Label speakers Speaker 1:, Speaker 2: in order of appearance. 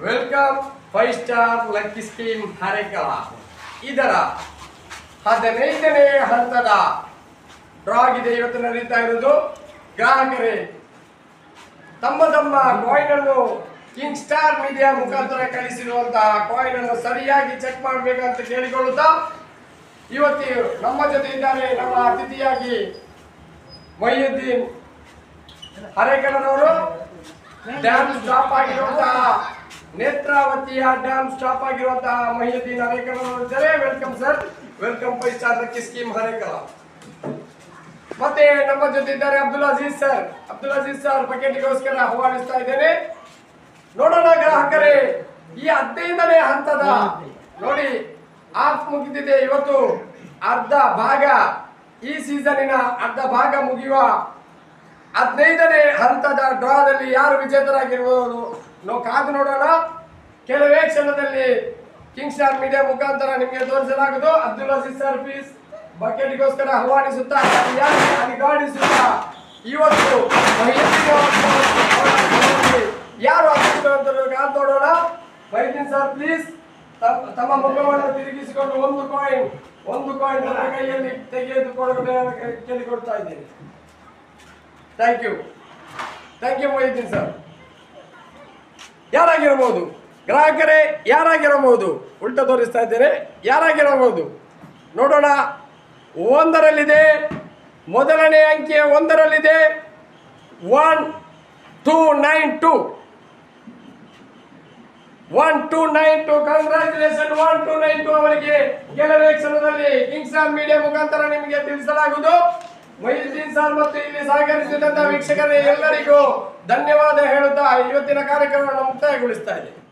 Speaker 1: welcome five star lucky scheme Harekala ಇದರ ಹದಿನೈದನೇ ಹಂತದ ಡ್ರಾ ಆಗಿದೆ ಇವತ್ತು ನಡೀತಾ ಇರೋದು ಗ್ರಾಹಕರೇ ತಮ್ಮ ತಮ್ಮ ಕಾಯಿನ್ ಅನ್ನು ಕಿಂಗ್ ಸ್ಟಾರ್ ಮೀಡಿಯಾ ಮುಖಾಂತರ ಕಳಿಸಿರುವಂತಹ ಕಾಯಿನ್ ಅನ್ನು ಸರಿಯಾಗಿ ಚೆಕ್ ಮಾಡಬೇಕಂತ ಕೇಳಿಕೊಳ್ಳುತ್ತಾ ಇವತ್ತು ನಮ್ಮ ಜೊತೆ ಇದ್ದಾರೆ ನಮ್ಮ ಅತಿಥಿಯಾಗಿ ಮೊಹಿಯುದ್ದೀನ್ ಹರೇಕರನವರು ಡ್ಯಾಮ್ ಸ್ಟಾಪ್ ಆಗಿರುವಂತಹ ನೇತ್ರಾವತಿಯ ಡ್ಯಾಮ್ ಸ್ಟಾಪ್ ಆಗಿರುವಂತಹ ಮೊಹಿಯುದ್ದೀನ್ ಹರೇಕರನವರು ಇದ್ದಾರೆ welcome sir welcome five star lucky scheme Harekala ಮತ್ತೆ ನಮ್ಮ ಜೊತೆ ಇದ್ದಾರೆ ಅಬ್ದುಲ್ ಅಜೀಜ್ ಸರ್ ಅಬ್ದುಲ್ ಅಜೀಜ್ ಸರ್ ಬಕೆಟ್ಗೋಸ್ಕರ ಆಹ್ವಾನಿಸ್ತಾ ಇದ್ದೇನೆ ನೋಡೋಣ ಗ್ರಾಹಕರೇ ಈ ಹದಿನೈದನೇ ಹಂತದ ನೋಡಿ ಆಫ್ ಮುಗಿದಿದೆ ಇವತ್ತು ಅರ್ಧ ಭಾಗ ಈ ಸೀಸನಿನ ಅರ್ಧ ಭಾಗ ಮುಗಿಯುವ ಹದಿನೈದನೇ ಹಂತದ ಡ್ರಾದಲ್ಲಿ ಯಾರು ವಿಜೇತರಾಗಿರುವುದು ನಾವು ಕಾದು ನೋಡೋಣ ಕೆಲವೇ ಕ್ಷಣದಲ್ಲಿ ಕಿಂಗ್ ಸ್ಟಾರ್ ಮೀಡಿಯಾ ಮುಖಾಂತರ ನಿಮಗೆ ತೋರಿಸಲಾಗುವುದು ಅಬ್ದುಲ್ ಅಜೀಜ್ ಸರ್ ಪ್ಲೀಸ್ ಬಕೆಟ್ಗೋಸ್ಕರ ಆಹ್ವಾನಿಸುತ್ತಾ ಯಾರು ಅಣಿಗಾಡಿಸುತ್ತಾ ಇವತ್ತು ಮಹಿಳೆಯರ ಅವರಲ್ಲಿ ಯಾರು ಅದೃಷ್ಟವಂತರು ಕಾದು ನೋಡೋಣ ಮೈದೀನ್ ಸರ್ ಪ್ಲೀಸ್ ತಮ್ಮ ಮುಖವನ್ನು ತಿರುಗಿಸಿಕೊಂಡು ಒಂದು ಕಾಯಿನ್ ಒಂದು ಕಾಯಿನ್ ನನ್ನ ಕೈಯಲ್ಲಿ ತೆಗೆದುಕೊಳ್ಳಬೇಕು ಕೇಳಿಕೊಡ್ತಾ ಇದ್ದೀನಿ thank you thank you Mohiuddin sir ಯಾರಾಗಿರಬಹುದು ಗ್ರಾಹಕರೇ ಯಾರಾಗಿರಬಹುದು ಉಲ್ಟ ತೋರಿಸ್ತಾ ಇದ್ದೇನೆ ಯಾರಾಗಿರಬಹುದು ನೋಡೋಣ ಒಂದರಲ್ಲಿದೆ ಮೊದಲನೇ ಅಂಕೆ ಒಂದರಲ್ಲಿದೆ one two nine two one two nine two congratulation one two nine two ಅವರಿಗೆ ಕೆಲವೇ ಕ್ಷಣದಲ್ಲಿ ಕಿಂಗ್ಸ್ಟಾರ್ ಮೀಡಿಯಾ ಮುಖಾಂತರ ನಿಮಗೆ ತಿಳಿಸಲಾಗುವುದು ಮೊಹಿದ್ದೀನ್ ಸರ್ ಮತ್ತು ಇಲ್ಲಿ ಸಹಕರಿಸಿದಂತಹ ವೀಕ್ಷಕರೇ ಎಲ್ಲರಿಗೂ ಧನ್ಯವಾದ ಹೇಳುತ್ತಾ ಇವತ್ತಿನ ಕಾರ್ಯಕ್ರಮವನ್ನು ಮುಕ್ತಾಯಗೊಳಿಸ್ತಾ ಇದ್ದೇನೆ